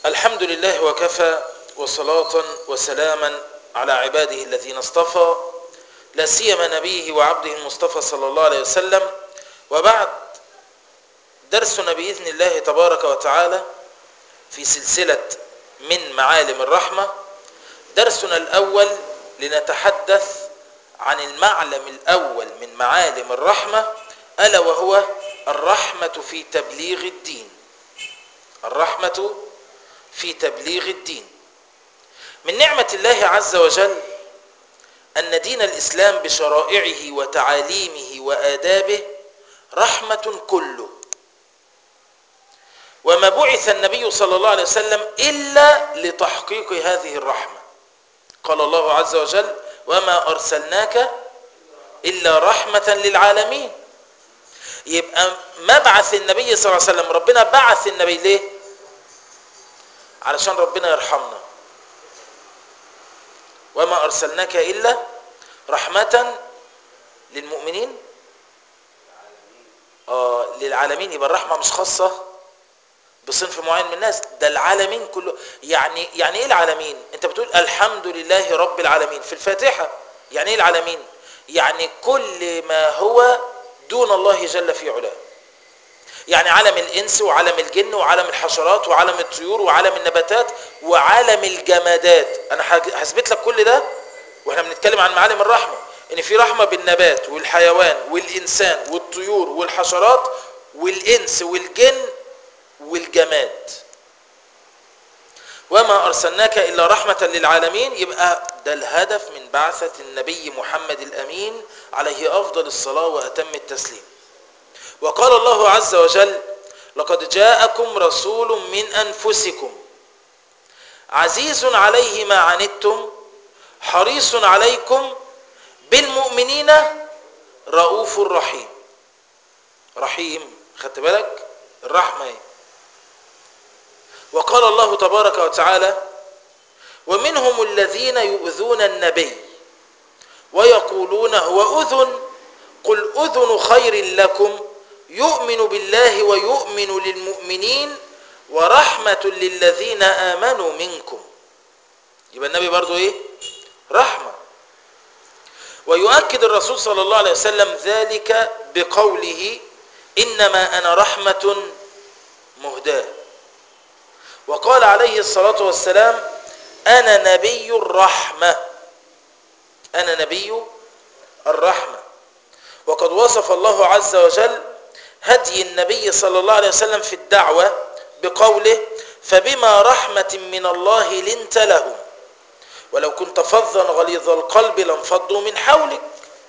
الحمد لله وكفى وصلاة وسلاما على عباده الذين اصطفى لا سيما نبيه وعبده المصطفى صلى الله عليه وسلم وبعد درسنا بإذن الله تبارك وتعالى في سلسلة من معالم الرحمة درسنا الأول لنتحدث عن المعلم الأول من معالم الرحمة ألا وهو الرحمة في تبليغ الدين الرحمة في تبليغ الدين من نعمة الله عز وجل أن دين الإسلام بشرائعه وتعاليمه وآدابه رحمة كله وما بعث النبي صلى الله عليه وسلم إلا لتحقيق هذه الرحمة قال الله عز وجل وما أرسلناك إلا رحمة للعالمين يبقى مبعث النبي صلى الله عليه وسلم ربنا بعث النبي ليه علشان ربنا يرحمنا وما أرسلناك إلا رحمة للمؤمنين آه للعالمين يبقى الرحمة مش خاصة بصنف معين من الناس ده العالمين كله يعني يعني ايه العالمين انت بتقول الحمد لله رب العالمين في الفاتحة يعني ايه العالمين يعني كل ما هو دون الله جل في علاه يعني عالم الانس وعالم الجن وعالم الحشرات وعالم الطيور وعالم النباتات وعالم الجمادات انا هثبت لك كل ده واحنا بنتكلم عن معالم الرحمه ان في رحمه بالنبات والحيوان والانسان والطيور والحشرات والانس والجن والجماد وما ارسلناك الا رحمه للعالمين يبقى ده الهدف من بعثه النبي محمد الامين عليه افضل الصلاه واتم التسليم وقال الله عز وجل لقد جاءكم رسول من أنفسكم عزيز عليه ما عنتم حريص عليكم بالمؤمنين رؤوف رحيم رحيم خدت بالك الرحمة ايه وقال الله تبارك وتعالى ومنهم الذين يؤذون النبي ويقولون هو أذن قل أذن خير لكم يؤمن بالله ويؤمن للمؤمنين ورحمة للذين آمنوا منكم يبقى النبي برضو ايه رحمة ويؤكد الرسول صلى الله عليه وسلم ذلك بقوله إنما أنا رحمة مهداة وقال عليه الصلاة والسلام أنا نبي الرحمة أنا نبي الرحمة وقد وصف الله عز وجل هدي النبي صلى الله عليه وسلم في الدعوة بقوله فبما رحمة من الله لنت لهم ولو كنت فظا غليظ القلب لانفضوا من حولك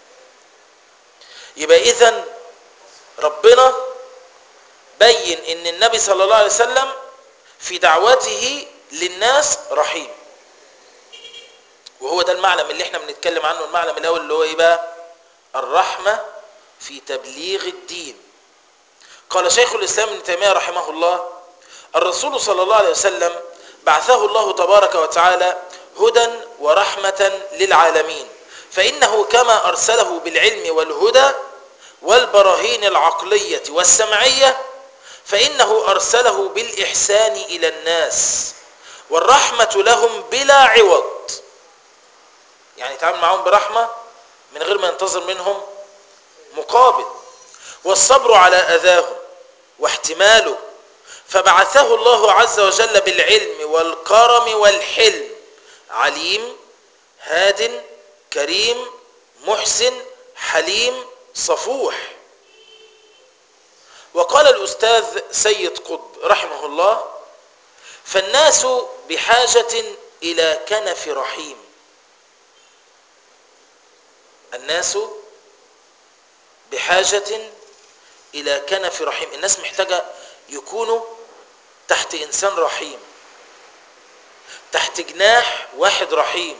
يبقى إذن ربنا بين ان النبي صلى الله عليه وسلم في دعوته للناس رحيم وهو ده المعلم اللي احنا بنتكلم عنه المعلم الاول اللي هو ايه بقى الرحمة في تبليغ الدين قال شيخ الإسلام ابن تيمية رحمه الله الرسول صلى الله عليه وسلم بعثه الله تبارك وتعالى هدى ورحمة للعالمين فإنه كما أرسله بالعلم والهدى والبراهين العقلية والسمعية فإنه أرسله بالإحسان إلى الناس والرحمة لهم بلا عوض يعني تعامل معهم برحمة من غير ما ينتظر منهم مقابل والصبر على أذاهم واحتماله فبعثه الله عز وجل بالعلم والكرم والحلم عليم هاد كريم محسن حليم صفوح وقال الأستاذ سيد قطب رحمه الله فالناس بحاجة إلى كنف رحيم الناس بحاجة إلى كنف رحيم الناس محتاجة يكونوا تحت إنسان رحيم تحت جناح واحد رحيم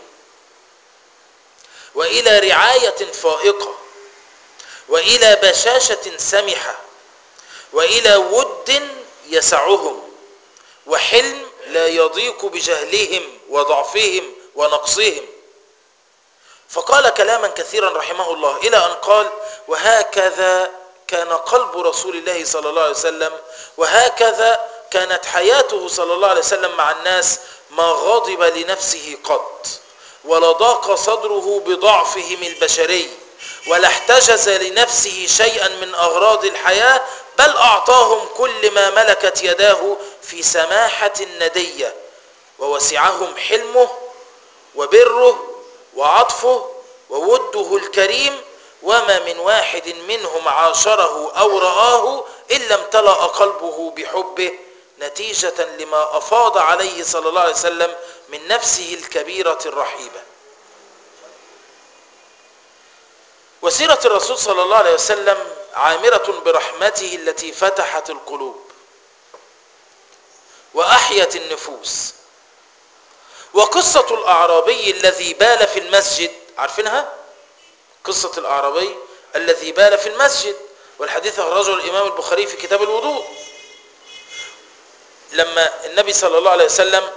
وإلى رعاية فائقة وإلى بشاشة سمحة وإلى ود يسعهم وحلم لا يضيق بجهلهم وضعفهم ونقصهم فقال كلاما كثيرا رحمه الله إلى أن قال وهكذا كان قلب رسول الله صلى الله عليه وسلم وهكذا كانت حياته صلى الله عليه وسلم مع الناس ما غضب لنفسه قط ولا ضاق صدره بضعفهم البشري ولا احتجز لنفسه شيئا من أغراض الحياة بل أعطاهم كل ما ملكت يداه في سماحة ندية ووسعهم حلمه وبره وعطفه ووده الكريم وما من واحد منهم عاشره أو رآه إلا امتلأ قلبه بحبه نتيجة لما أفاض عليه صلى الله عليه وسلم من نفسه الكبيرة الرحيبة وسيرة الرسول صلى الله عليه وسلم عامرة برحمته التي فتحت القلوب وأحيت النفوس وقصة الأعرابي الذي بال في المسجد عارفينها؟ قصة الأعرابي الذي بال في المسجد والحديث أخرجه الإمام البخاري في كتاب الوضوء لما النبي صلى الله عليه وسلم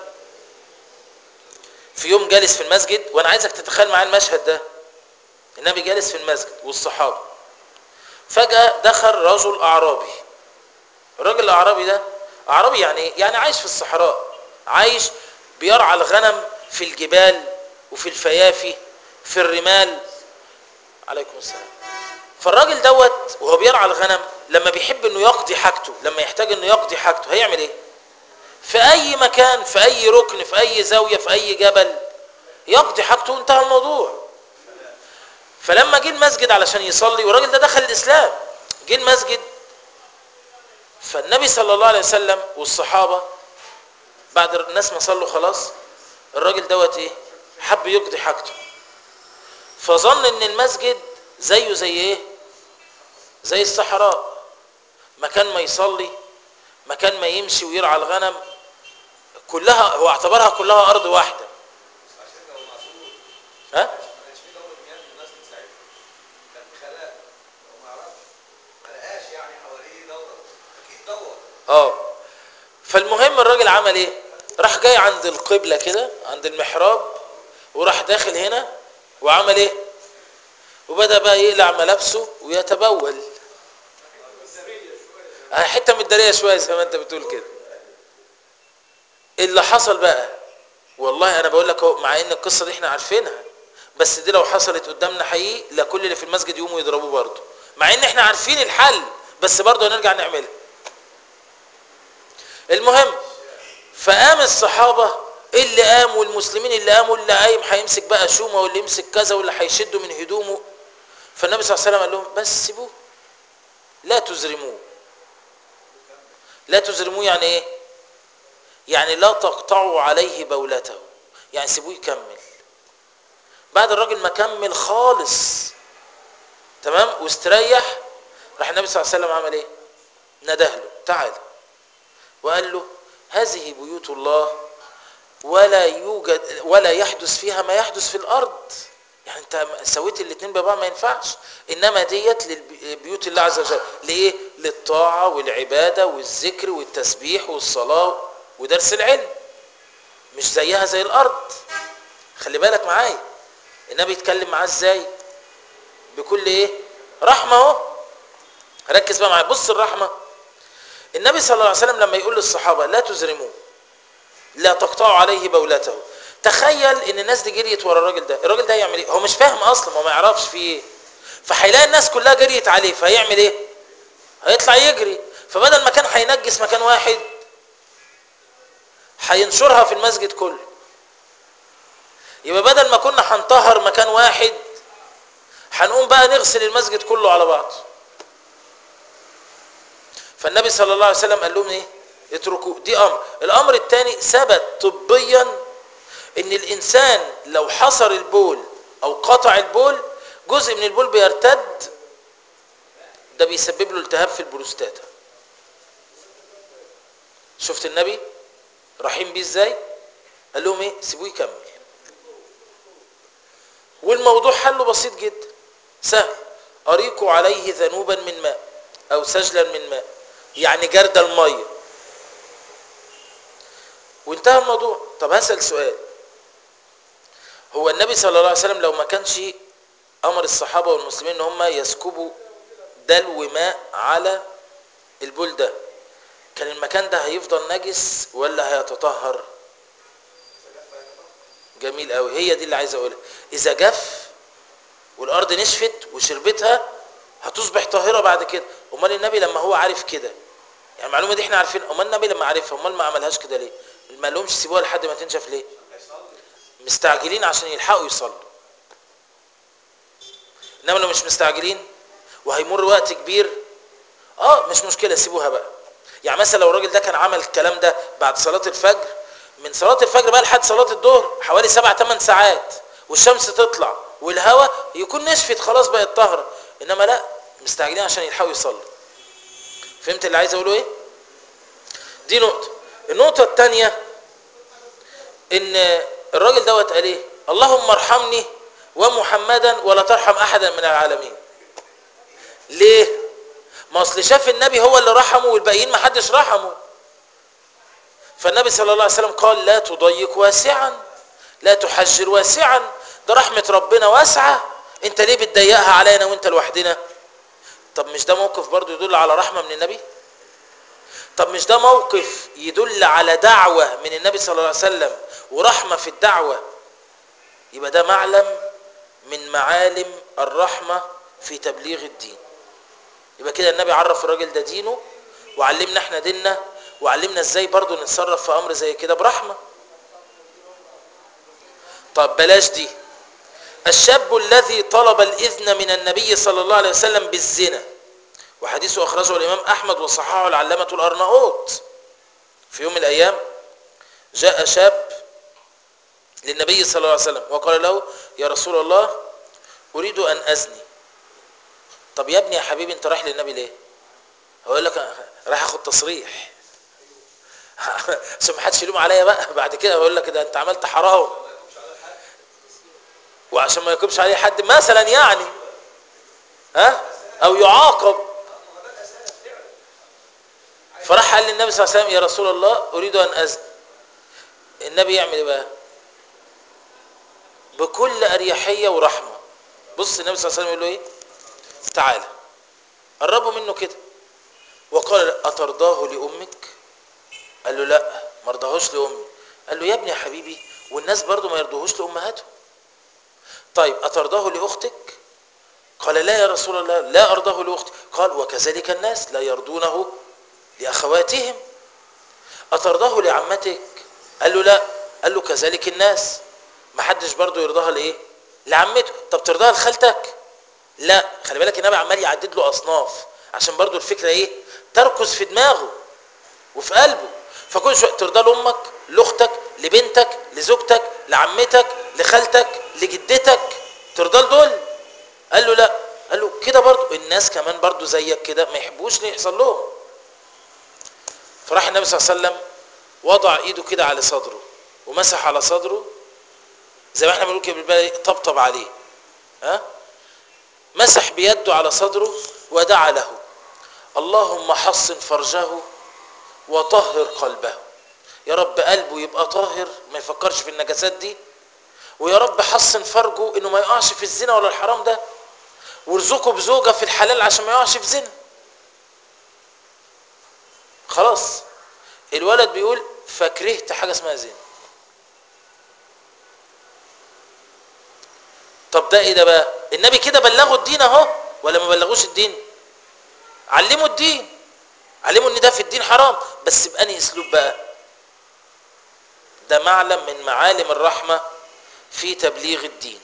في يوم جالس في المسجد وأنا عايزك تتخيل معايا المشهد ده النبي جالس في المسجد والصحابة فجأة دخل رجل أعرابي الراجل الأعرابي ده أعرابي يعني إيه؟ يعني عايش في الصحراء عايش بيرعى الغنم في الجبال وفي الفيافي في الرمال عليكم السلام فالراجل دوت وهو بيرعى الغنم لما بيحب انه يقضي حاجته لما يحتاج انه يقضي حاجته هيعمل ايه في اي مكان في اي ركن في اي زاوية في اي جبل يقضي حاجته وانتهى الموضوع فلما جه المسجد علشان يصلي والراجل ده دخل الاسلام جه المسجد فالنبي صلى الله عليه وسلم والصحابة بعد الناس ما صلوا خلاص الراجل دوت ايه حب يقضي حاجته فظن ان المسجد زيه زي ايه زي الصحراء مكان ما يصلي مكان ما يمشي ويرعى الغنم كلها هو اعتبرها كلها ارض واحده عشان لو معصوم ها ما كانش في دورة مياه في الناس ساعتها كان خلاء لو ما عرفش ما لقاش يعني حواليه دورة اكيد دور اه فالمهم الراجل عمل ايه راح جاي عند القبلة كده عند المحراب وراح داخل هنا وعمل ايه وبدأ بقى يقلع ملابسه ويتبول آه، حتة متدارية شوية زي ما انت بتقول كده اللي حصل بقى والله انا بقول لك اهو مع ان القصة دي احنا عارفينها بس دي لو حصلت قدامنا حقيقي لا كل اللي في المسجد يقوموا يضربوه برضه مع ان احنا عارفين الحل بس برضه هنرجع نعملها المهم فقام الصحابة اللي قام والمسلمين اللي قاموا اللي قايم هيمسك بقى شومة واللي يمسك كذا واللي هيشده من هدومه فالنبي صلى الله عليه وسلم قال لهم بس سيبوه لا تزرموه لا تزرموه يعني ايه يعني لا تقطعوا عليه بولته يعني سيبوه يكمل بعد الراجل ما كمل خالص تمام واستريح راح النبي صلى الله عليه وسلم عمل ايه نده له تعال وقال له هذه بيوت الله ولا يوجد ولا يحدث فيها ما يحدث في الارض يعني انت سويت الاثنين ببعض ما ينفعش انما ديت لبيوت الله عز وجل ليه للطاعه والعباده والذكر والتسبيح والصلاه ودرس العلم مش زيها زي الارض خلي بالك معايا النبي يتكلم معاه ازاي بكل ايه رحمه اهو ركز بقى معايا بص الرحمه النبي صلى الله عليه وسلم لما يقول للصحابه لا تزرموه لا تقطعوا عليه بولته تخيل ان الناس دي جريت ورا الراجل ده الراجل ده يعمل ايه هو مش فاهم اصلا هو ما يعرفش فيه ايه فهيلاقي الناس كلها جريت عليه فهيعمل ايه هيطلع يجري فبدل ما كان هينجس مكان واحد هينشرها في المسجد كله يبقى بدل ما كنا هنطهر مكان واحد هنقوم بقى نغسل المسجد كله على بعض فالنبي صلى الله عليه وسلم قال لهم ايه اتركوه دي امر الامر الثاني ثبت طبيا ان الانسان لو حصر البول او قطع البول جزء من البول بيرتد ده بيسبب له التهاب في البروستاتا شفت النبي رحيم بيه ازاي قال لهم ايه سيبوه يكمل والموضوع حله بسيط جدا سهل اريقوا عليه ذنوبا من ماء او سجلا من ماء يعني جرد الميه وانتهى الموضوع طب هسأل سؤال هو النبي صلى الله عليه وسلم لو ما كانش امر الصحابه والمسلمين ان هم يسكبوا دلو ماء على البول ده كان المكان ده هيفضل نجس ولا هيتطهر جميل قوي هي دي اللي عايز اقولها اذا جف والارض نشفت وشربتها هتصبح طاهره بعد كده امال النبي لما هو عارف كده يعني المعلومه دي احنا عارفين امال النبي لما عارفها امال ما عملهاش كده ليه ما لهمش سيبوها لحد ما تنشف ليه مستعجلين عشان يلحقوا يصلوا انما لو مش مستعجلين وهيمر وقت كبير اه مش مشكله سيبوها بقى يعني مثلا لو الراجل ده كان عمل الكلام ده بعد صلاه الفجر من صلاه الفجر بقى لحد صلاه الظهر حوالي سبع ثمان ساعات والشمس تطلع والهواء يكون نشفت خلاص بقت طاهره انما لا مستعجلين عشان يلحقوا يصلوا فهمت اللي عايز اقوله ايه دي نقطه النقطه الثانيه ان الراجل دوت قال ايه اللهم ارحمني ومحمدا ولا ترحم احدا من العالمين ليه ما اصل شاف النبي هو اللي رحمه والباقيين ما حدش رحمه فالنبي صلى الله عليه وسلم قال لا تضيق واسعا لا تحجر واسعا ده رحمة ربنا واسعة انت ليه بتضيقها علينا وانت لوحدنا طب مش ده موقف برضو يدل على رحمة من النبي طب مش ده موقف يدل على دعوة من النبي صلى الله عليه وسلم ورحمة في الدعوة يبقى ده معلم من معالم الرحمة في تبليغ الدين يبقى كده النبي عرف الراجل ده دينه وعلمنا احنا ديننا وعلمنا ازاي برضو نتصرف في امر زي كده برحمة طب بلاش دي الشاب الذي طلب الاذن من النبي صلى الله عليه وسلم بالزنا وحديثه اخرجه الامام احمد وصححه العلامة الارناؤوط في يوم من الايام جاء شاب للنبي صلى الله عليه وسلم وقال له يا رسول الله اريد ان ازني طب يا ابني يا حبيبي انت رايح للنبي ليه هقول لك رايح اخد تصريح عشان ما حدش يلوم عليا بقى بعد كده هقول لك ده انت عملت حرام وعشان ما يكونش عليه حد مثلا يعني ها او يعاقب فراح قال للنبي صلى الله عليه وسلم يا رسول الله اريد ان اذن النبي يعمل ايه بقى بكل اريحيه ورحمه بص النبي صلى الله عليه وسلم يقول له ايه تعالى قربوا منه كده وقال اترضاه لامك قال له لا ما رضاهوش لامي قال له يا ابني يا حبيبي والناس برضو ما يرضوهوش لامهاتهم طيب اترضاه لاختك قال لا يا رسول الله لا ارضاه لاختي قال وكذلك الناس لا يرضونه لاخواتهم اترضاه لعمتك قال له لا قال له كذلك الناس ما حدش برضو يرضاها لايه لعمته طب ترضاها لخالتك لا خلي بالك النبي عمال يعدد له اصناف عشان برضو الفكره ايه تركز في دماغه وفي قلبه فكل شويه ترضى لامك لاختك لبنتك لزوجتك لعمتك لخالتك لجدتك ترضى لدول قال له لا قال له كده برضو الناس كمان برضو زيك كده ما يحبوش اللي يحصل لهم فراح النبي صلى الله عليه وسلم وضع ايده كده على صدره ومسح على صدره زي ما احنا بنقول كده بالبلدي طبطب عليه ها مسح بيده على صدره ودعا له اللهم حصن فرجه وطهر قلبه يا رب قلبه يبقى طاهر ما يفكرش في النجاسات دي ويا رب حصن فرجه انه ما يقعش في الزنا ولا الحرام ده وارزقه بزوجه في الحلال عشان ما يقعش في زنا خلاص الولد بيقول فكرهت حاجه اسمها زنا طب ده ايه ده بقى النبي كده بلغوا الدين اهو ولا ما بلغوش الدين علموا الدين علموا ان ده في الدين حرام بس بأنهي اسلوب بقى ده معلم من معالم الرحمة في تبليغ الدين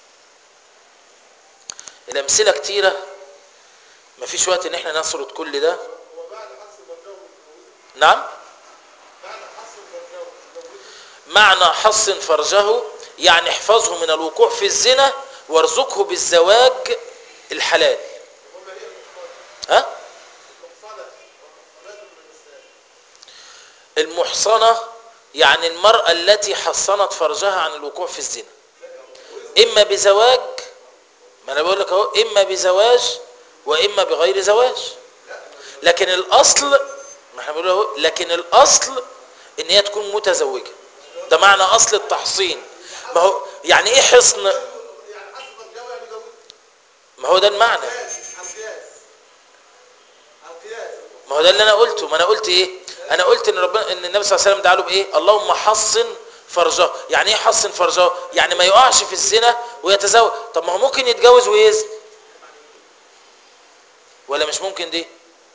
الامثلة كتيرة مفيش وقت ان احنا نسرد كل ده وبعد حس البرجاوي متجوزة نعم بعد حس البرجاوي متجوزة معنى حصن فرجه يعني احفظه من الوقوع في الزنا وارزقه بالزواج الحلال وما هي المحصنة ها المحصنة ومحصنات من النساء المحصنة يعني المرأة التي حصنت فرجها عن الوقوع في الزنا إما بزواج ما أنا بقول لك أهو إما بزواج وإما بغير زواج لكن الأصل ما احنا بنقول أهو لكن الأصل إن هي تكون متزوجة ده معنى أصل التحصين ما هو يعني إيه حصن يعني حس البرجاوي يعني جوزة ما هو ده المعنى قياس على القياس على القياس ما هو ده اللي أنا قلته ما أنا قلت إيه انا قلت ان ربنا ان النبي صلى الله عليه وسلم دعا له بايه اللهم حصن فرجه يعني ايه حصن فرجه يعني ما يقعش في الزنا ويتزوج طب ما هو ممكن يتجوز ويزني ولا مش ممكن دي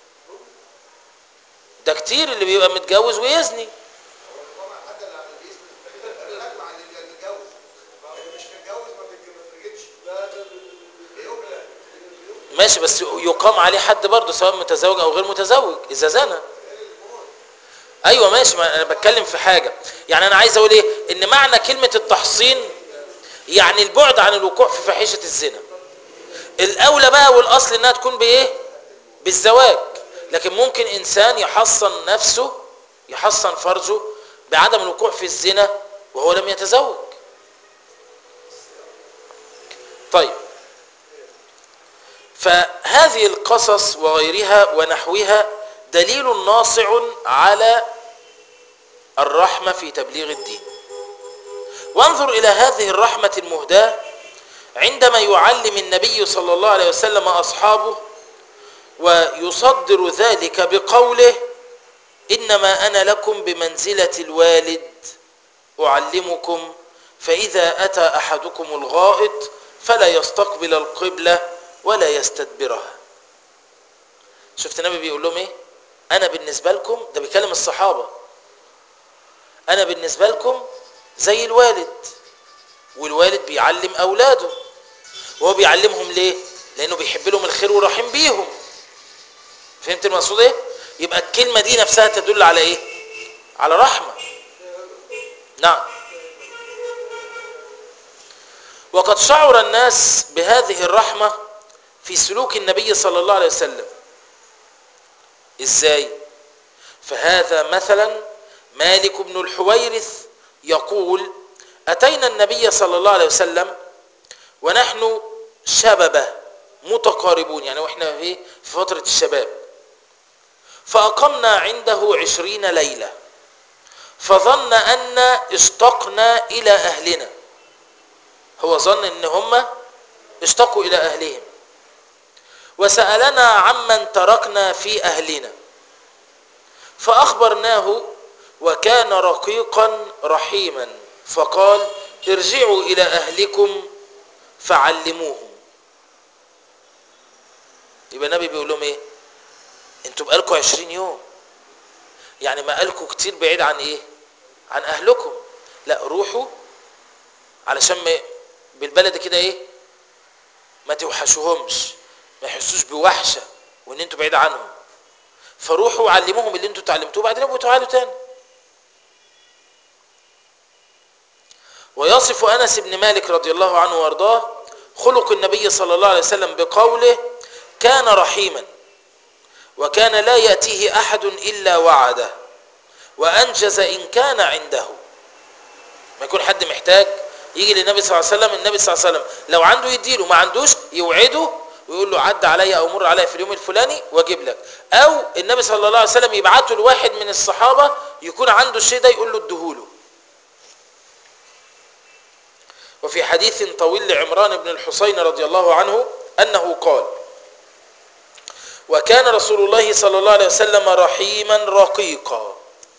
ده كتير اللي بيبقى متجوز ويزني طبعا حتى اللي على الاسم الحكم عن اللي متجوز اللي مش متجوز ما بيتفرجتش بيقبل ماشي بس يقام عليه حد برضه سواء متزوج او غير متزوج اذا زنى ايوه ماشي ما انا بتكلم في حاجه يعني انا عايز اقول ايه ان معنى كلمه التحصين يعني البعد عن الوقوع في فاحشه الزنا الاولى بقى والاصل انها تكون بايه بالزواج لكن ممكن انسان يحصن نفسه يحصن فرجه بعدم الوقوع في الزنا وهو لم يتزوج طيب فهذه القصص وغيرها ونحوها دليل ناصع على الرحمة في تبليغ الدين وانظر إلى هذه الرحمة المهداة عندما يعلم النبي صلى الله عليه وسلم أصحابه ويصدر ذلك بقوله إنما أنا لكم بمنزلة الوالد أعلمكم فإذا أتى أحدكم الغائط فلا يستقبل القبلة ولا يستدبرها شفت النبي بيقول لهم ايه انا بالنسبه لكم ده بيكلم الصحابه انا بالنسبه لكم زي الوالد والوالد بيعلم اولاده وهو بيعلمهم ليه لانه بيحب لهم الخير ورحيم بيهم فهمت المقصود ايه يبقى الكلمه دي نفسها تدل على ايه على رحمه نعم وقد شعر الناس بهذه الرحمه في سلوك النبي صلى الله عليه وسلم ازاي فهذا مثلا مالك بن الحويرث يقول اتينا النبي صلى الله عليه وسلم ونحن شببه متقاربون يعني واحنا في في فتره الشباب فاقمنا عنده عشرين ليله فظن ان اشتقنا الى اهلنا هو ظن ان هم اشتقوا الى اهلهم وسألنا عمن تركنا في أهلنا فأخبرناه وكان رقيقا رحيما فقال ارجعوا إلى أهلكم فعلموهم يبقى النبي بيقول لهم ايه انتوا بقالكوا عشرين يوم يعني ما قالكوا كتير بعيد عن ايه عن اهلكم لا روحوا علشان ما بالبلد كده ايه ما توحشوهمش ما يحسوش بوحشه وان انتوا بعيد عنهم فروحوا علموهم اللي انتوا اتعلمتوه بعدين ابقوا تعالوا تاني ويصف انس بن مالك رضي الله عنه وارضاه خلق النبي صلى الله عليه وسلم بقوله كان رحيما وكان لا ياتيه احد الا وعده وانجز ان كان عنده ما يكون حد محتاج يجي للنبي صلى الله عليه وسلم النبي صلى الله عليه وسلم لو عنده يديله ما عندوش يوعده ويقول له عد عليا او مر عليا في اليوم الفلاني واجيب لك او النبي صلى الله عليه وسلم يبعته لواحد من الصحابه يكون عنده الشيء ده يقول له اديهوله وفي حديث طويل لعمران بن الحسين رضي الله عنه انه قال وكان رسول الله صلى الله عليه وسلم رحيما رقيقا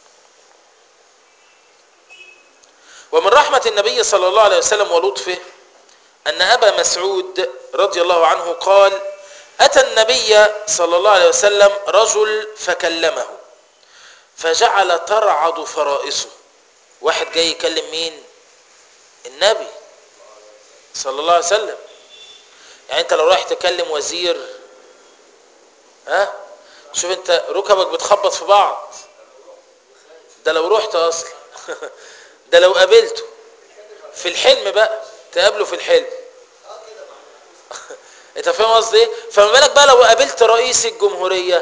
ومن رحمه النبي صلى الله عليه وسلم ولطفه أن أبا مسعود رضي الله عنه قال أتى النبي صلى الله عليه وسلم رجل فكلمه فجعل ترعد فرائصه واحد جاي يكلم مين النبي صلى الله عليه وسلم يعني انت لو رايح تكلم وزير ها شوف انت ركبك بتخبط في بعض ده لو رحت اصلا ده لو قابلته في الحلم بقى تقابله في الحلم انت فاهم قصدي ايه فما بالك بقى لو قابلت رئيس الجمهوريه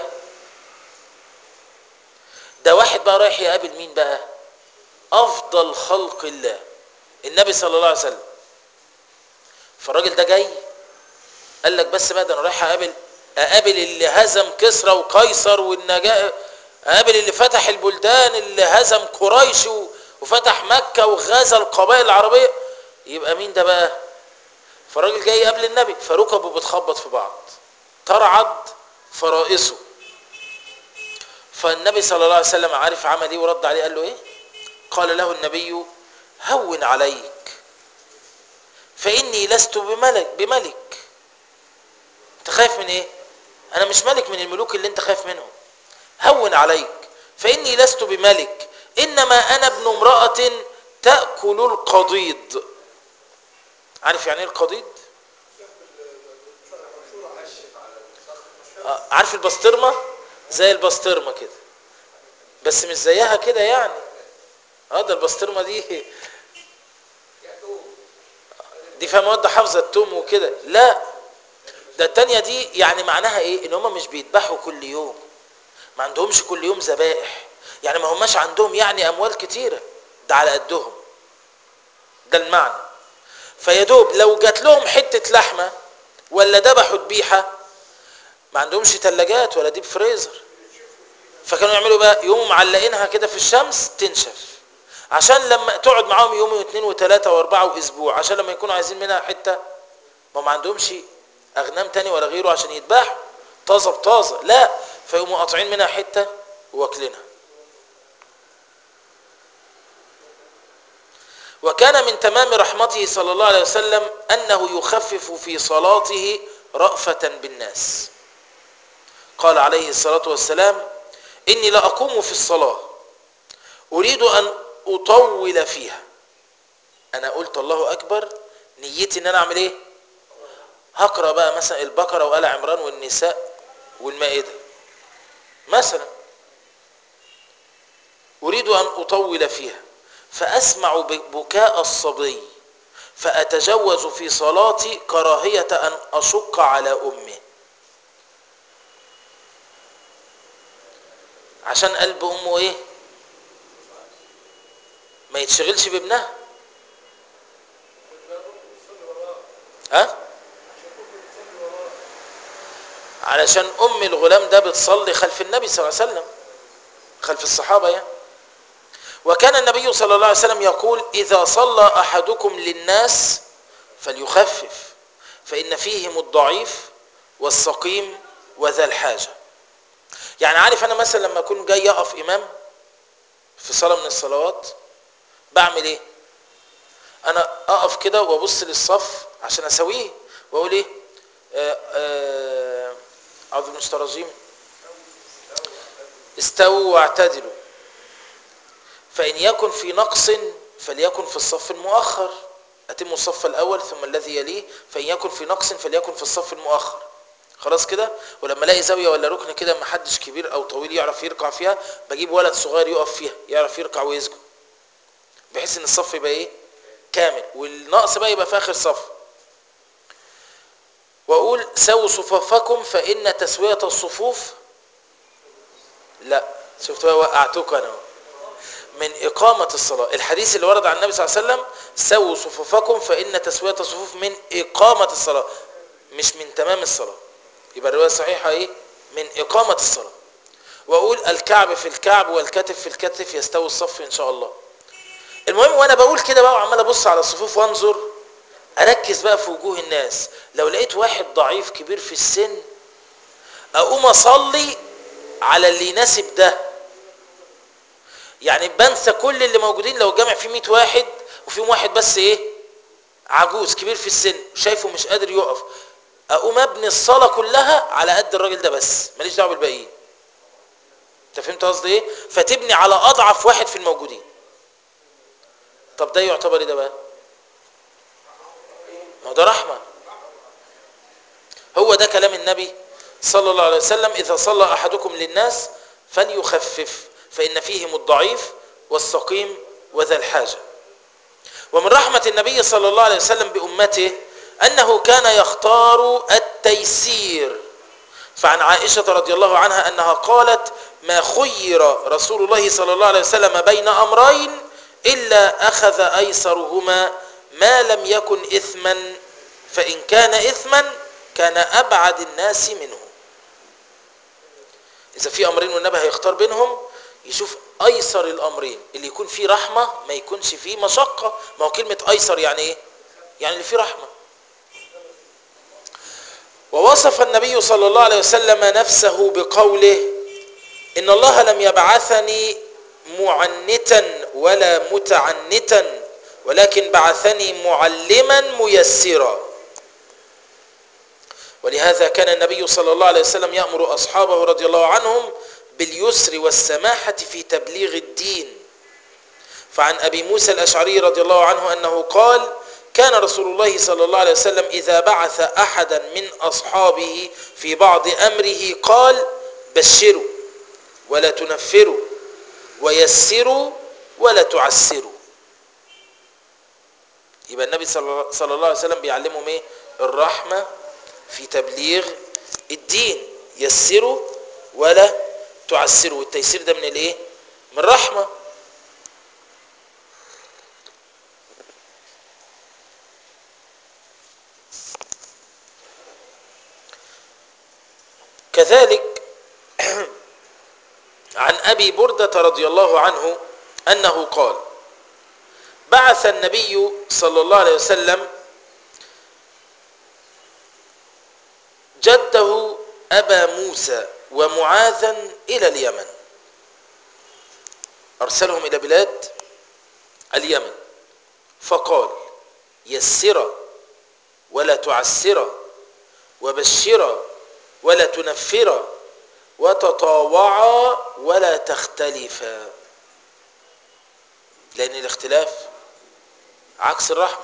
ده واحد بقى رايح يقابل مين بقى افضل خلق الله النبي صلى الله عليه وسلم فالراجل ده جاي قال لك بس بقى ده انا رايح اقابل اقابل اللي هزم كسرى وقيصر والنجاة اقابل اللي فتح البلدان اللي هزم قريش وفتح مكة وغزا القبائل العربية يبقى مين ده بقى فالراجل جاي قبل النبي فركبه بتخبط في بعض ترعد فرائصه فالنبي صلى الله عليه وسلم عارف عمل ايه ورد عليه قال له ايه قال له النبي هون عليك فاني لست بملك بملك انت خايف من ايه انا مش ملك من الملوك اللي انت خايف منهم هون عليك فاني لست بملك انما انا ابن امراه تاكل القضيض عارف يعني ايه القضيض آه، عارف البسطرمه زي البسطرمه كده بس مش زيها كده يعني اه ده البسطرمه دي دي فيها مواد حافظه التوم وكده لا ده التانية دي يعني معناها ايه ان هم مش بيذبحوا كل يوم ما عندهمش كل يوم ذبائح يعني ما هماش عندهم يعني اموال كتيره ده على قدهم ده المعنى فيدوب لو جات لهم حته لحمه ولا ذبحوا ذبيحه ما عندهمش ثلاجات ولا ديب فريزر فكانوا يعملوا بقى يقوموا معلقينها كده في الشمس تنشف عشان لما تقعد معاهم يوم واثنين وثلاثه واربعه واسبوع عشان لما يكونوا عايزين منها حته ما ما عندهمش اغنام تاني ولا غيره عشان يذبحوا طازه بطازه لا فيقوموا قاطعين منها حته واكلينها وكان من تمام رحمته صلى الله عليه وسلم انه يخفف في صلاته رأفة بالناس قال عليه الصلاة والسلام إني لأقوم في الصلاة أريد أن أطول فيها أنا قلت الله أكبر نيتي إن أنا أعمل إيه هقرأ بقى مثلا البقرة وآل عمران والنساء والمائدة مثلا أريد أن أطول فيها فأسمع بكاء الصبي فأتجوز في صلاتي كراهية أن أشق على أمه عشان قلب أمه إيه ما يتشغلش بابنها ها علشان أم الغلام ده بتصلي خلف النبي صلى الله عليه وسلم خلف الصحابة يعني وكان النبي صلى الله عليه وسلم يقول إذا صلى أحدكم للناس فليخفف فإن فيهم الضعيف والسقيم وذا الحاجة يعني عارف أنا مثلا لما أكون جاي أقف إمام في صلاة من الصلوات بعمل إيه أنا أقف كده وأبص للصف عشان أسويه وأقول إيه آه، آه، أعوذ بالله من الشيطان الرجيم استووا واعتدلوا فإن يكن في نقص فليكن في الصف المؤخر أتم الصف الأول ثم الذي يليه فإن يكن في نقص فليكن في الصف المؤخر خلاص كده ولما الاقي زاويه ولا ركن كده ما حدش كبير او طويل يعرف يركع فيها بجيب ولد صغير يقف فيها يعرف يركع ويسجد بحيث ان الصف يبقى ايه كامل والنقص بقى يبقى في اخر صف واقول سووا صفوفكم فان تسويه الصفوف لا شفتوا وقعتوك انا اهو. من إقامة الصلاة الحديث اللي ورد عن النبي صلى الله عليه وسلم سووا صفوفكم فإن تسوية الصفوف من إقامة الصلاة مش من تمام الصلاة يبقى الرواية الصحيحة إيه من إقامة الصلاة وأقول الكعب في الكعب والكتف في الكتف يستوي الصف إن شاء الله المهم وأنا بقول كده بقى وعمال أبص على الصفوف وأنظر أركز بقى في وجوه الناس لو لقيت واحد ضعيف كبير في السن أقوم أصلي على اللي يناسب ده يعني بنسى كل اللي موجودين لو الجامع فيه 100 واحد وفيهم واحد بس ايه عجوز كبير في السن شايفه مش قادر يقف اقوم ابني الصلاه كلها على قد الراجل ده بس ماليش دعوه بالباقيين انت فهمت قصدي ايه فتبني على اضعف واحد في الموجودين طب ده يعتبر ايه ده بقى ما هو ده رحمه هو ده كلام النبي صلى الله عليه وسلم اذا صلى احدكم للناس فليخفف فإن فيهم الضعيف والسقيم وذا الحاجة ومن رحمة النبي صلى الله عليه وسلم بأمته أنه كان يختار التيسير فعن عائشة رضي الله عنها أنها قالت ما خير رسول الله صلى الله عليه وسلم بين أمرين إلا أخذ أيسرهما ما لم يكن إثما فإن كان إثما كان أبعد الناس منه إذا في أمرين والنبي هيختار بينهم يشوف ايسر الامرين اللي يكون فيه رحمه ما يكونش فيه مشقه ما هو كلمه ايسر يعني ايه يعني اللي فيه رحمه ووصف النبي صلى الله عليه وسلم نفسه بقوله إن الله لم يبعثني معنتا ولا متعنتا ولكن بعثني معلما ميسرا ولهذا كان النبي صلى الله عليه وسلم يأمر أصحابه رضي الله عنهم باليسر والسماحة في تبليغ الدين فعن أبي موسى الأشعري رضي الله عنه أنه قال كان رسول الله صلى الله عليه وسلم إذا بعث أحدا من أصحابه في بعض أمره قال بشروا ولا تنفروا ويسروا ولا تعسروا يبقى النبي صلى صلى الله عليه وسلم بيعلمهم ايه الرحمة في تبليغ الدين يسروا ولا تعسروا والتيسير ده من الايه من الرحمة كذلك عن أبي بردة رضي الله عنه أنه قال بعث النبي صلى الله عليه وسلم جده أبا موسى ومعاذا إلى اليمن أرسلهم إلى بلاد اليمن فقال يسر ولا تعسر وبشر ولا تنفر وتطاوعا ولا تختلفا لأن الاختلاف عكس الرحمة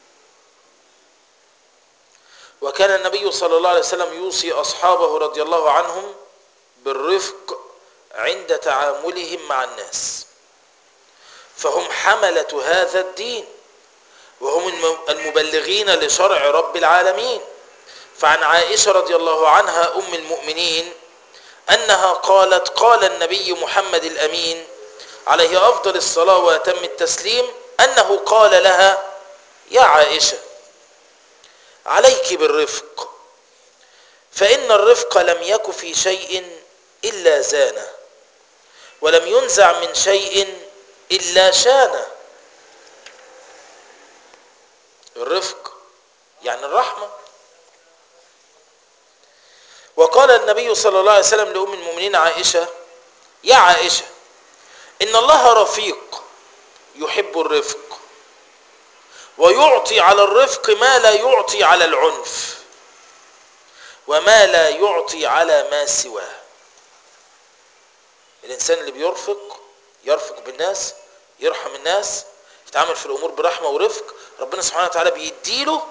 وكان النبي صلى الله عليه وسلم يوصي أصحابه رضي الله عنهم بالرفق عند تعاملهم مع الناس فهم حملة هذا الدين وهم المبلغين لشرع رب العالمين فعن عائشة رضي الله عنها أم المؤمنين أنها قالت قال النبي محمد الأمين عليه أفضل الصلاة وأتم التسليم أنه قال لها يا عائشة عليك بالرفق فإن الرفق لم يك في شيء إلا زانه ولم ينزع من شيء إلا شانه الرفق يعني الرحمة وقال النبي صلى الله عليه وسلم لأم المؤمنين عائشة يا عائشة إن الله رفيق يحب الرفق ويعطي على الرفق ما لا يعطي على العنف وما لا يعطي على ما سواه الإنسان اللي بيرفق يرفق بالناس يرحم الناس يتعامل في الأمور برحمة ورفق ربنا سبحانه وتعالى بيديله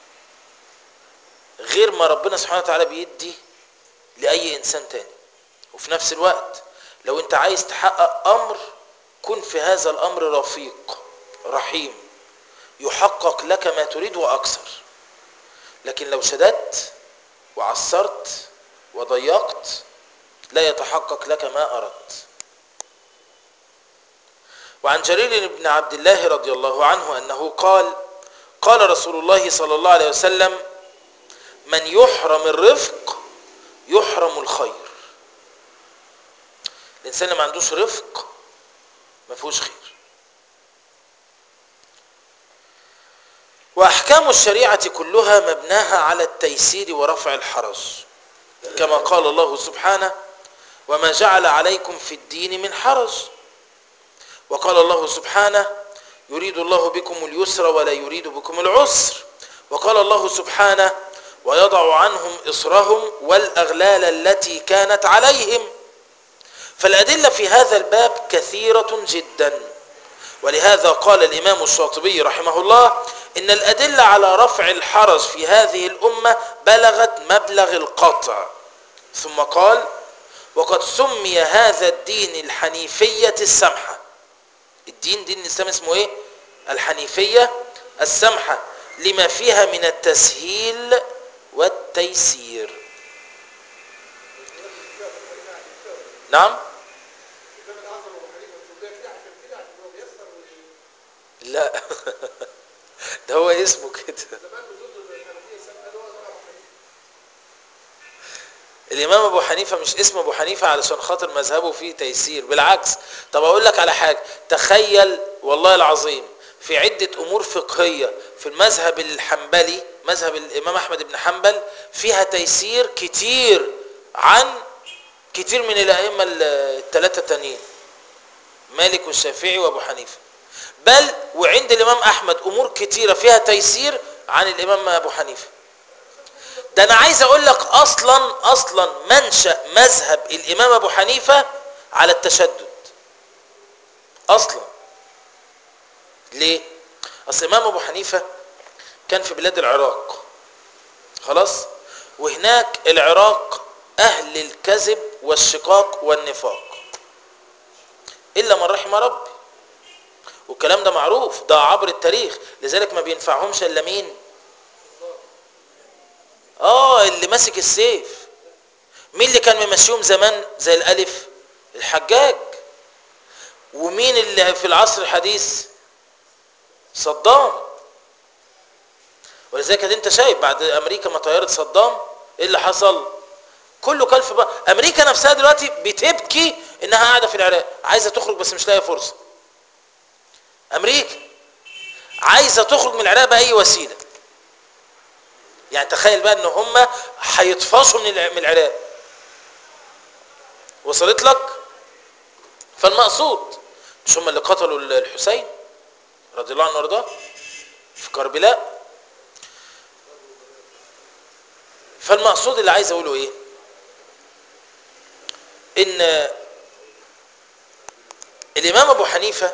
غير ما ربنا سبحانه وتعالى بيدي لأي إنسان تاني وفي نفس الوقت لو أنت عايز تحقق أمر كن في هذا الأمر رفيق رحيم يحقق لك ما تريد وأكثر لكن لو شددت وعسرت وضيقت لا يتحقق لك ما أردت وعن جرير بن عبد الله رضي الله عنه أنه قال قال رسول الله صلى الله عليه وسلم من يحرم الرفق يحرم الخير الإنسان اللي ما عندوش رفق ما فيهوش خير وأحكام الشريعة كلها مبناها على التيسير ورفع الحرج كما قال الله سبحانه وما جعل عليكم في الدين من حرج وقال الله سبحانه يريد الله بكم اليسر ولا يريد بكم العسر وقال الله سبحانه ويضع عنهم إصرهم والأغلال التي كانت عليهم فالأدلة في هذا الباب كثيرة جدا ولهذا قال الإمام الشاطبي رحمه الله إن الأدلة على رفع الحرج في هذه الأمة بلغت مبلغ القطع ثم قال وقد سمي هذا الدين الحنيفية السمحة الدين دين الإسلام اسمه إيه؟ الحنيفية السمحة لما فيها من التسهيل والتيسير نعم الإمام الأعظم أبو حنيفة السوداء كده عشان كده عشان هو بيسر وي- لا ده هو اسمه كده زمان بزود الحنفية سنة قالوا هو أبو حنيفة الامام ابو حنيفه مش اسم ابو حنيفه علشان خاطر مذهبه فيه تيسير بالعكس طب اقول لك على حاجه تخيل والله العظيم في عده امور فقهيه في المذهب الحنبلي مذهب الامام احمد بن حنبل فيها تيسير كتير عن كتير من الأئمة الثلاثة التانيين مالك والشافعي وأبو حنيفة بل وعند الإمام أحمد أمور كتيرة فيها تيسير عن الإمام أبو حنيفة ده أنا عايز أقول لك أصلا أصلا منشأ مذهب الإمام أبو حنيفة على التشدد أصلا ليه؟ أصل الإمام أبو حنيفة كان في بلاد العراق خلاص وهناك العراق أهل الكذب والشقاق والنفاق إلا من رحم ربي والكلام ده معروف ده عبر التاريخ لذلك ما بينفعهمش إلا مين آه اللي ماسك السيف مين اللي كان ممشيهم زمان زي الألف الحجاج ومين اللي في العصر الحديث صدام ولذلك انت شايف بعد امريكا ما طيرت صدام ايه اللي حصل كله كل في بعض امريكا نفسها دلوقتي بتبكي انها قاعده في العراق عايزه تخرج بس مش لاقيه فرصه امريكا عايزه تخرج من العراق باي وسيله يعني تخيل بقى ان هم هيطفشوا من الع- من العراق وصلت لك فالمقصود مش هم اللي قتلوا الحسين رضي الله عنه وارضاه في كربلاء فالمقصود اللي عايز اقوله ايه ان الامام ابو حنيفه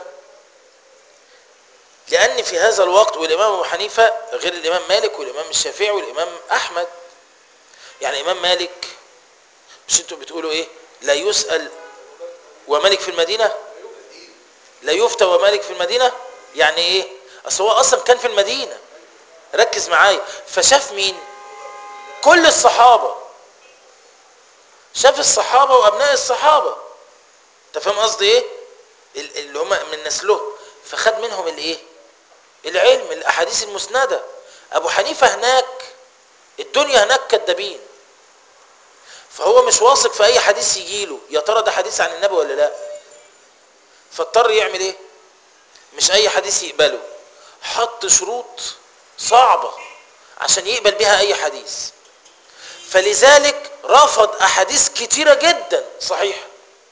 لان في هذا الوقت والامام ابو حنيفه غير الامام مالك والامام الشافعي والامام احمد يعني الامام مالك مش انتوا بتقولوا ايه لا يسال ومالك في المدينه لا يفتى ومالك في المدينه يعني ايه اصل هو اصلا كان في المدينه ركز معايا فشاف مين كل الصحابه شاف الصحابه وابناء الصحابه انت فاهم قصدي ايه ال- اللي هم من نسله فخد منهم الايه العلم الاحاديث المسنده ابو حنيفه هناك الدنيا هناك كدابين فهو مش واثق في اي حديث يجيله يا ترى ده حديث عن النبي ولا لا فاضطر يعمل ايه مش اي حديث يقبله حط شروط صعبه عشان يقبل بها اي حديث فلذلك رفض احاديث كتيره جدا صحيحه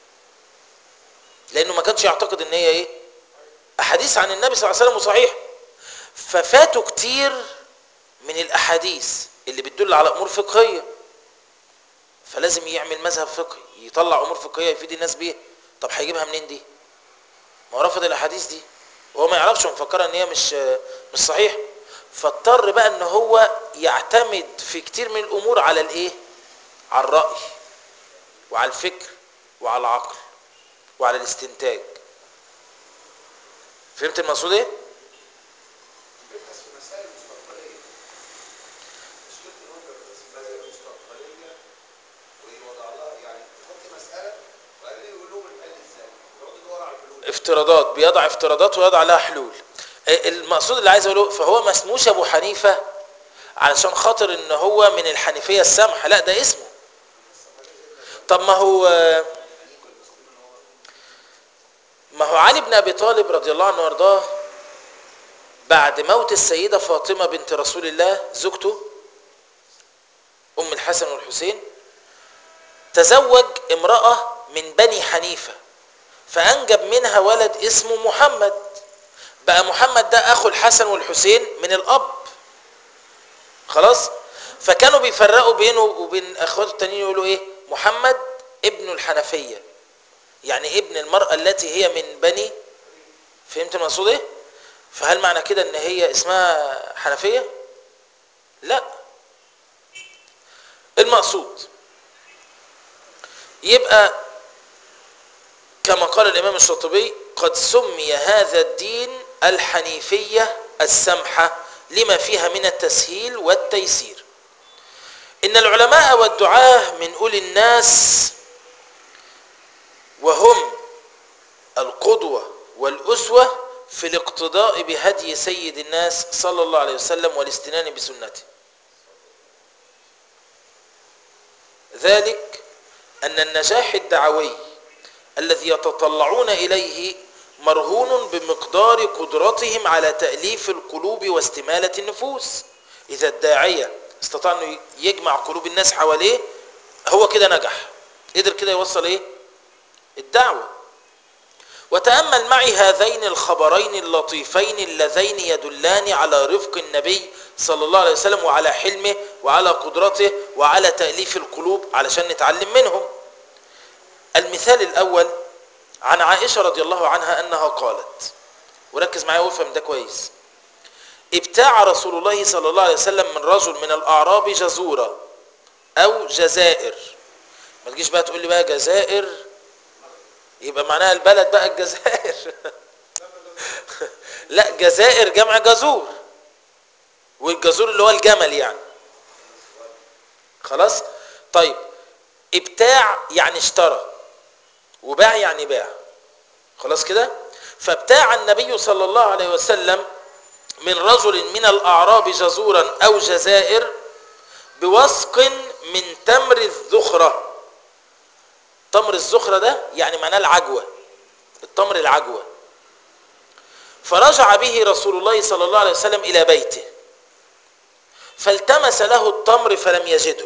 لانه ما كانش يعتقد ان هي ايه احاديث عن النبي صلى الله عليه وسلم وصحيح ففاتوا كتير من الاحاديث اللي بتدل على امور فقهيه فلازم يعمل مذهب فقهي يطلع امور فقهيه يفيد الناس بيها طب هيجيبها منين دي ما هو رفض الاحاديث دي وهو ما يعرفش ومفكرها ان هي مش مش صحيحه فاضطر بقى ان هو يعتمد في كتير من الامور على الايه على الراي وعلى الفكر وعلى العقل وعلى الاستنتاج فهمت المقصود ايه بيبحث في مسائل مستقبليه مشكلة ان هو بيبحث في مسائل مستقبليه ويوضع لها يعني يحط مساله وبعدين يقول لهم الحل ازاي يقعد يدور على الحلول افتراضات بيضع افتراضات ويضع لها حلول اه المقصود اللي عايز اقوله فهو ما اسموش ابو حنيفه علشان خاطر ان هو من الحنيفيه السمحه لا ده اسمه طب ما هو ما هو علي بن ابي طالب رضي الله عنه وارضاه بعد موت السيده فاطمه بنت رسول الله زوجته ام الحسن والحسين تزوج امراه من بني حنيفه فانجب منها ولد اسمه محمد بقى محمد ده اخو الحسن والحسين من الاب خلاص فكانوا بيفرقوا بينه وبين اخواته التانيين يقولوا ايه محمد ابن الحنفيه يعني ابن المراه التي هي من بني فهمت المقصود ايه فهل معنى كده ان هي اسمها حنفيه لا المقصود يبقى كما قال الإمام الشاطبي قد سمي هذا الدين الحنيفية السمحة لما فيها من التسهيل والتيسير إن العلماء والدعاة من أولي الناس وهم القدوة والأسوة في الاقتداء بهدي سيد الناس صلى الله عليه وسلم والاستنان بسنته ذلك أن النجاح الدعوي الذي يتطلعون إليه مرهون بمقدار قدرتهم على تأليف القلوب واستمالة النفوس إذا الداعية استطاع أنه يجمع قلوب الناس حواليه هو كده نجح قدر كده يوصل ايه الدعوة وتأمل معي هذين الخبرين اللطيفين اللذين يدلان على رفق النبي صلى الله عليه وسلم وعلى حلمه وعلى قدرته وعلى تأليف القلوب علشان نتعلم منهم المثال الأول عن عائشة رضي الله عنها أنها قالت وركز معايا وافهم ده كويس ابتاع رسول الله صلى الله عليه وسلم من رجل من الأعراب جزورة أو جزائر ما تجيش بقى تقول لي بقى جزائر يبقى معناها البلد بقى الجزائر لا جزائر جمع جزور والجزور اللي هو الجمل يعني خلاص طيب ابتاع يعني اشترى وباع يعني باع خلاص كده فابتاع النبي صلى الله عليه وسلم من رجل من الأعراب جزورا أو جزائر بوسق من تمر الذخرة تمر الذخرة ده يعني معناه العجوة التمر العجوة فرجع به رسول الله صلى الله عليه وسلم إلى بيته فالتمس له التمر فلم يجده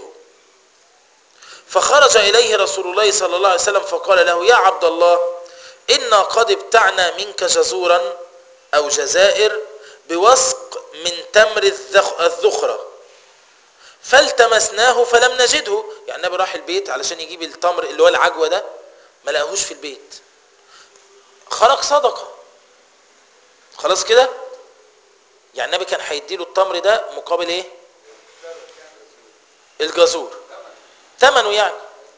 فخرج إليه رسول الله صلى الله عليه وسلم فقال له يا عبد الله إنا قد ابتعنا منك جزورا أو جزائر بوسق من تمر الذخ- الذخرة فالتمسناه فلم نجده يعني النبي راح البيت علشان يجيب التمر اللي هو العجوة ده ما لقاهوش في البيت خرج صدقة خلاص كده يعني النبي كان هيديله التمر ده مقابل ايه الجزور ثمنه يعني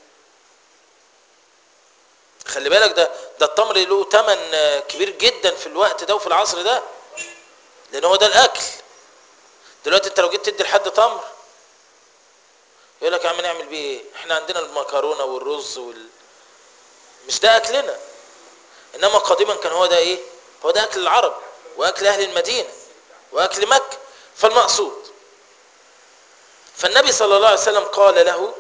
خلي بالك ده ده التمر له ثمن آه، كبير جدا في الوقت ده وفي العصر ده لان هو ده الاكل دلوقتي انت لو جيت تدي لحد تمر يقول لك يا عم نعمل بيه ايه احنا عندنا المكرونه والرز وال مش ده اكلنا انما قديما كان هو ده ايه هو ده اكل العرب واكل اهل المدينه واكل مكه فالمقصود فالنبي صلى الله عليه وسلم قال له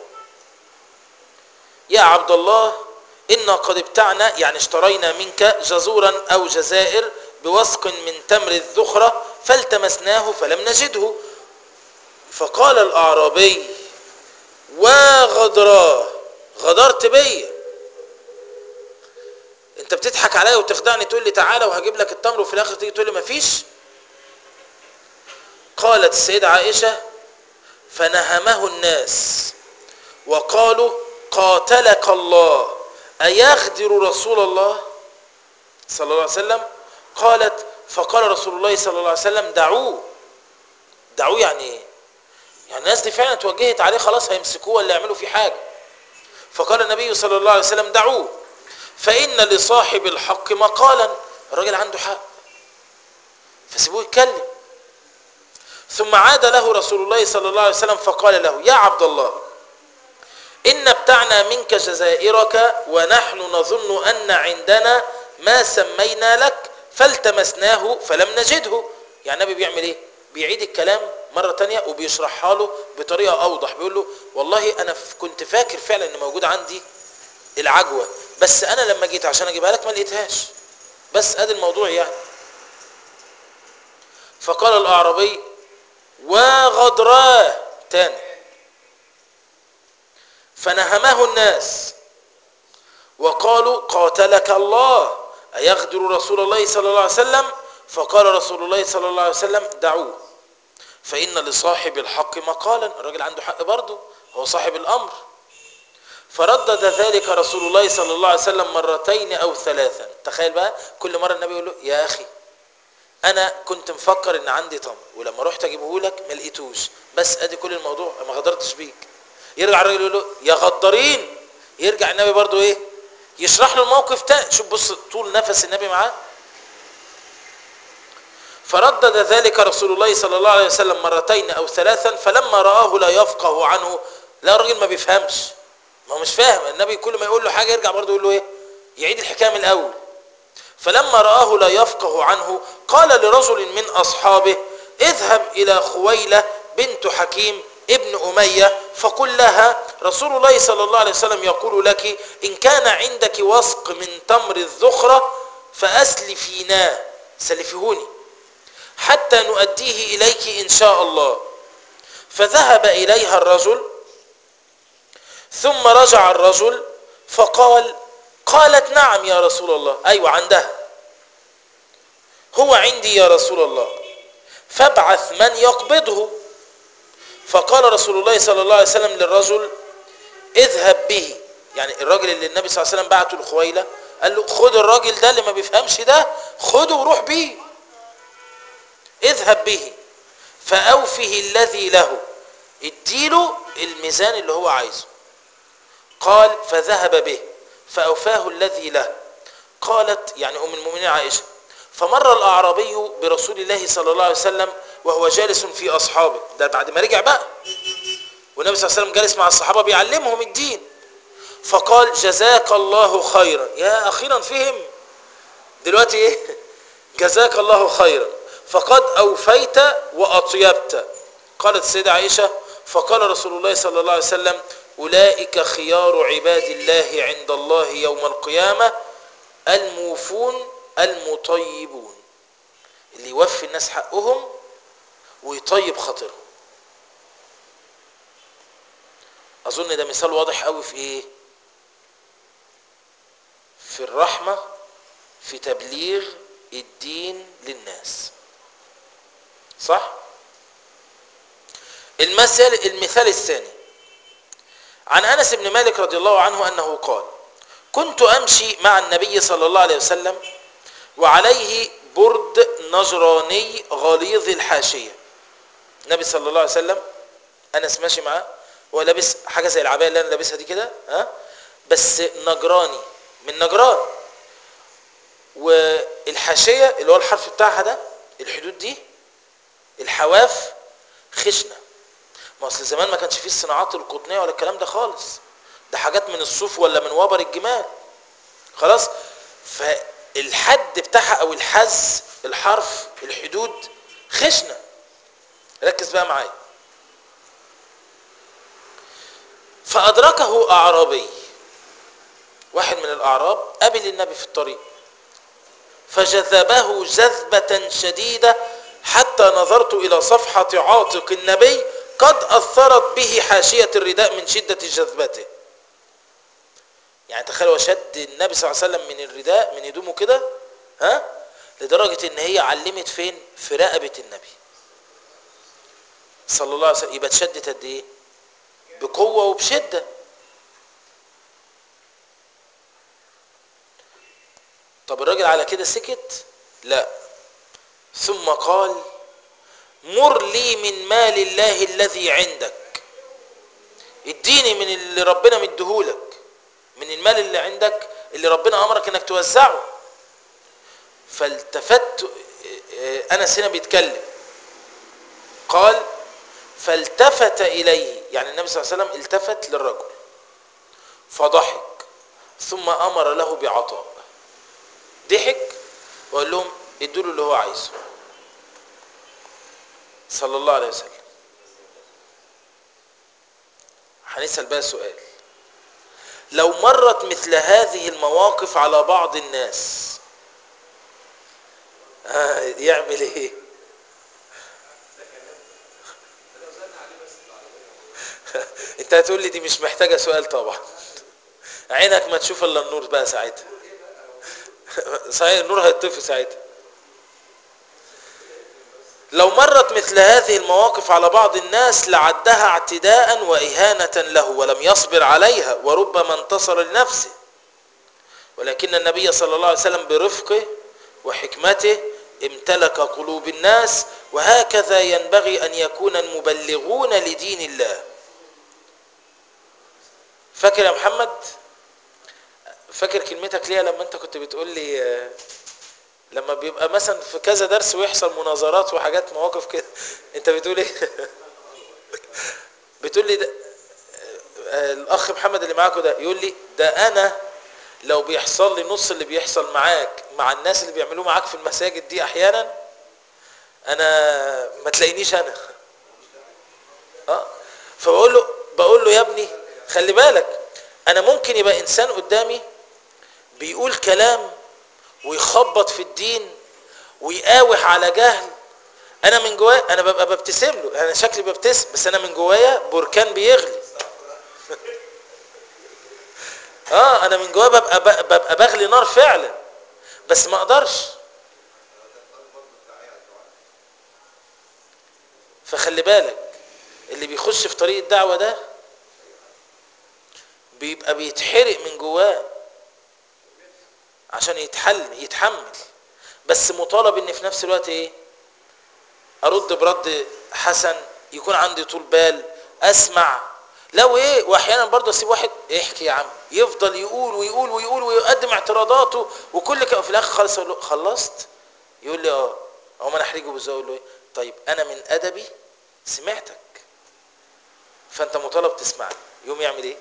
يا عبد الله إنا قد ابتعنا يعني اشترينا منك جزورا أو جزائر بوسق من تمر الذخرة فالتمسناه فلم نجده فقال الأعرابي وغدراه غدرت بيا انت بتضحك عليا وتخدعني تقول لي تعالى وهجيب لك التمر وفي الاخر تيجي تقول لي مفيش قالت السيدة عائشة فنهمه الناس وقالوا قاتلك الله أيغدر رسول الله صلى الله عليه وسلم قالت فقال رسول الله صلى الله عليه وسلم دعوه دعوه يعني ايه يعني الناس دي فعلا توجهت عليه خلاص هيمسكوه ولا يعملوا فيه حاجة فقال النبي صلى الله عليه وسلم دعوه فإن لصاحب الحق مقالا الراجل عنده حق فسيبوه يتكلم ثم عاد له رسول الله صلى الله عليه وسلم فقال له يا عبد الله إن ابتعنا منك جزائرك ونحن نظن أن عندنا ما سمينا لك فالتمسناه فلم نجده يعني النبي بيعمل ايه بيعيد الكلام مرة تانية وبيشرحها له بطريقة أوضح بيقول له والله أنا ف- كنت فاكر فعلا أن موجود عندي العجوة بس أنا لما جيت عشان أجيبها لك ما لقيتهاش بس ادي الموضوع يعني فقال الأعرابي وغدراه تاني فنهمه الناس وقالوا قاتلك الله أيغدر رسول الله صلى الله عليه وسلم فقال رسول الله صلى الله عليه وسلم دعوه فإن لصاحب الحق مقالا الراجل عنده حق برضه هو صاحب الأمر فردد ذلك رسول الله صلى الله عليه وسلم مرتين أو ثلاثا تخيل بقى كل مرة النبي يقول له يا أخي أنا كنت مفكر إن عندي تمر ولما رحت أجيبه لك ما لقيتوش بس أدي كل الموضوع ما غدرتش بيك يرجع الراجل يقول له يا غدارين يرجع النبي برضه إيه يشرح له الموقف تاني شوف بص طول نفس النبي معاه فردد ذلك رسول الله صلى الله عليه وسلم مرتين أو ثلاثا فلما رآه لا يفقه عنه لا الراجل ما بيفهمش ما هو مش فاهم النبي كل ما يقول له حاجة يرجع برضه يقول له ايه يعيد الحكاية من الأول فلما رآه لا يفقه عنه قال لرجل من أصحابه اذهب إلى خويلة بنت حكيم ابن أمية فقل لها رسول الله صلى الله عليه وسلم يقول لك إن كان عندك وسق من تمر الذخرة فأسلفيناه سلفهوني حتى نؤديه إليك إن شاء الله فذهب إليها الرجل ثم رجع الرجل فقال قالت نعم يا رسول الله أيوة عندها هو عندي يا رسول الله فابعث من يقبضه فقال رسول الله صلى الله عليه وسلم للرجل اذهب به يعني الراجل اللي النبي صلى الله عليه وسلم بعته لخويلة قال له خد الراجل ده اللي ما بيفهمش ده خده وروح بيه اذهب به فأوفه الذي له اديله الميزان اللي هو عايزه قال فذهب به فأوفاه الذي له قالت يعني أم المؤمنين عائشة فمر الأعرابي برسول الله صلى الله عليه وسلم وهو جالس في أصحابه ده بعد ما رجع بقى والنبي صلى الله عليه وسلم جالس مع الصحابة بيعلمهم الدين فقال جزاك الله خيرا يا أخيرا فهم دلوقتي إيه جزاك الله خيرا فقد أوفيت وأطيبت قالت السيدة عائشة فقال رسول الله صلى الله عليه وسلم أولئك خيار عباد الله عند الله يوم القيامة الموفون المطيبون اللي يوفي الناس حقهم ويطيب خاطرهم أظن ده مثال واضح قوي في إيه في الرحمة في تبليغ الدين للناس صح المثل المثال الثاني عن أنس بن مالك رضي الله عنه أنه قال كنت أمشي مع النبي صلى الله عليه وسلم وعليه برد نجراني غليظ الحاشية النبي صلى الله عليه وسلم أنس ماشي معاه هو لابس حاجة زي العباية اللي أنا لابسها دي كده ها بس نجراني من نجران والحاشية اللي هو الحرف بتاعها ده الحدود دي الحواف خشنة ما اصل زمان ما كانش فيه الصناعات القطنية ولا الكلام ده خالص ده حاجات من الصوف ولا من وبر الجمال خلاص فالحد بتاعها او الحز الحرف الحدود خشنة ركز بقى معايا فأدركه أعرابي واحد من الأعراب قابل النبي في الطريق فجذبه جذبة شديدة حتى نظرت إلى صفحة عاتق النبي قد أثرت به حاشية الرداء من شدة جذبته يعني تخيلوا شد النبي صلى الله عليه وسلم من الرداء من هدومه كده ها لدرجة ان هي علمت فين في رقبة النبي صلى الله عليه وسلم يبقى اتشدت قد ايه بقوة وبشدة طب الراجل على كده سكت لا ثم قال مر لي من مال الله الذي عندك اديني من اللي ربنا مديهولك من المال اللي عندك اللي ربنا امرك انك توزعه فالتفت انس هنا بيتكلم قال فالتفت اليه يعني النبي صلى الله عليه وسلم التفت للرجل فضحك ثم امر له بعطاء ضحك وقال لهم ادوا له اللي هو عايزه صلى الله عليه وسلم هنسال بقى سؤال لو مرت مثل هذه المواقف على بعض الناس آه يعمل ايه انت هتقول لي دي مش محتاجه سؤال طبعا عينك ما تشوف الا النور بقى ساعتها صحيح النور هيطفي ساعتها لو مرت مثل هذه المواقف على بعض الناس لعدها اعتداء وإهانة له ولم يصبر عليها وربما انتصر لنفسه ولكن النبي صلى الله عليه وسلم برفقه وحكمته امتلك قلوب الناس وهكذا ينبغي أن يكون المبلغون لدين الله فاكر يا محمد فاكر كلمتك ليها لما انت كنت بتقول لي لما بيبقى مثلا في كذا درس ويحصل مناظرات وحاجات مواقف كده انت بتقول ايه بتقول لي ده الاخ محمد اللي معاكم ده يقول لي ده انا لو بيحصل لي نص اللي بيحصل معاك مع الناس اللي بيعملوه معاك في المساجد دي احيانا انا ما تلاقينيش انا اه فبقول له بقول له يا ابني خلي بالك انا ممكن يبقى انسان قدامي بيقول كلام ويخبط في الدين ويقاوح على جهل انا من جوايا انا ببقى ببتسم له انا شكلي ببتسم بس انا من جوايا بركان بيغلي اه انا من جوايا ببقى ببقى بغلي نار فعلا بس ما اقدرش فخلي بالك اللي بيخش في طريق الدعوه ده بيبقى بيتحرق من جواه عشان يتحل يتحمل بس مطالب ان في نفس الوقت ايه ارد برد حسن يكون عندي طول بال اسمع لو ايه واحيانا برضه اسيب واحد احكي يا عم يفضل يقول ويقول ويقول ويقدم اعتراضاته وكل كده في الاخر خالص اقول له خلصت يقول لي اه او ما انا احرجه بالذوق اقول له ايه طيب انا من ادبي سمعتك فانت مطالب تسمعني يقوم يعمل ايه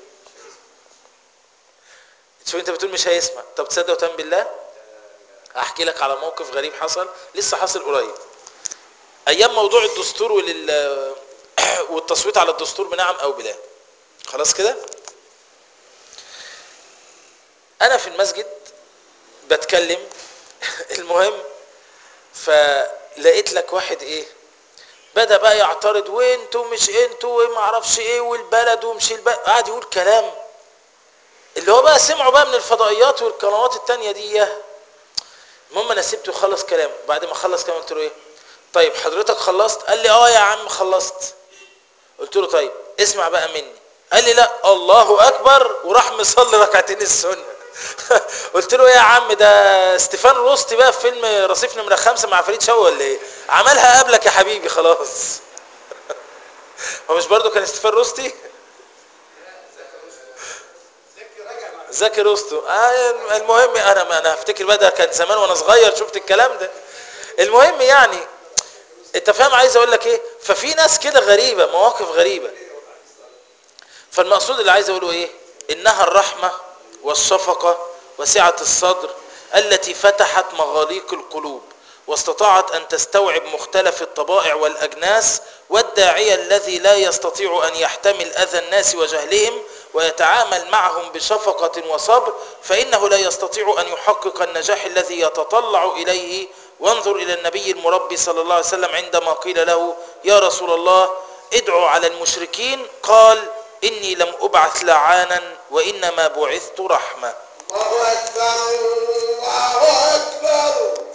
شوف انت بتقول مش هيسمع طب تصدق وتؤمن بالله احكي لك على موقف غريب حصل لسه حاصل قريب ايام موضوع الدستور ولل والتصويت على الدستور بنعم او بلا خلاص كده انا في المسجد بتكلم المهم فلقيت لك واحد ايه بدا بقى يعترض وانتوا مش انتوا وما اعرفش ايه والبلد ومش البلد قاعد يقول كلام اللي هو بقى سمعه بقى من الفضائيات والقنوات التانية دي المهم انا سبته يخلص كلام بعد ما خلص كلام قلت له ايه طيب حضرتك خلصت قال لي اه يا عم خلصت قلت له طيب اسمع بقى مني قال لي لا الله اكبر وراح مصلي ركعتين السنه قلت له يا عم ده ستيفان روستي بقى في فيلم رصيف نمره خمسة مع فريد شوقي ولا ايه عملها قبلك يا حبيبي خلاص هو مش برضه كان ستيفان روستي زكي روستو آه المهم انا ما انا هفتكر بقى ده كان زمان وانا صغير شفت الكلام ده المهم يعني انت فاهم عايز اقول لك ايه ففي ناس كده غريبه مواقف غريبه فالمقصود اللي عايز اقوله ايه انها الرحمه والشفقه وسعه الصدر التي فتحت مغاليق القلوب واستطاعت ان تستوعب مختلف الطبائع والاجناس والداعيه الذي لا يستطيع ان يحتمل اذى الناس وجهلهم ويتعامل معهم بشفقه وصبر فانه لا يستطيع ان يحقق النجاح الذي يتطلع اليه وانظر الى النبي المربي صلى الله عليه وسلم عندما قيل له يا رسول الله ادعوا على المشركين قال اني لم ابعث لعانا وانما بعثت رحمه الله أكبر الله أكبر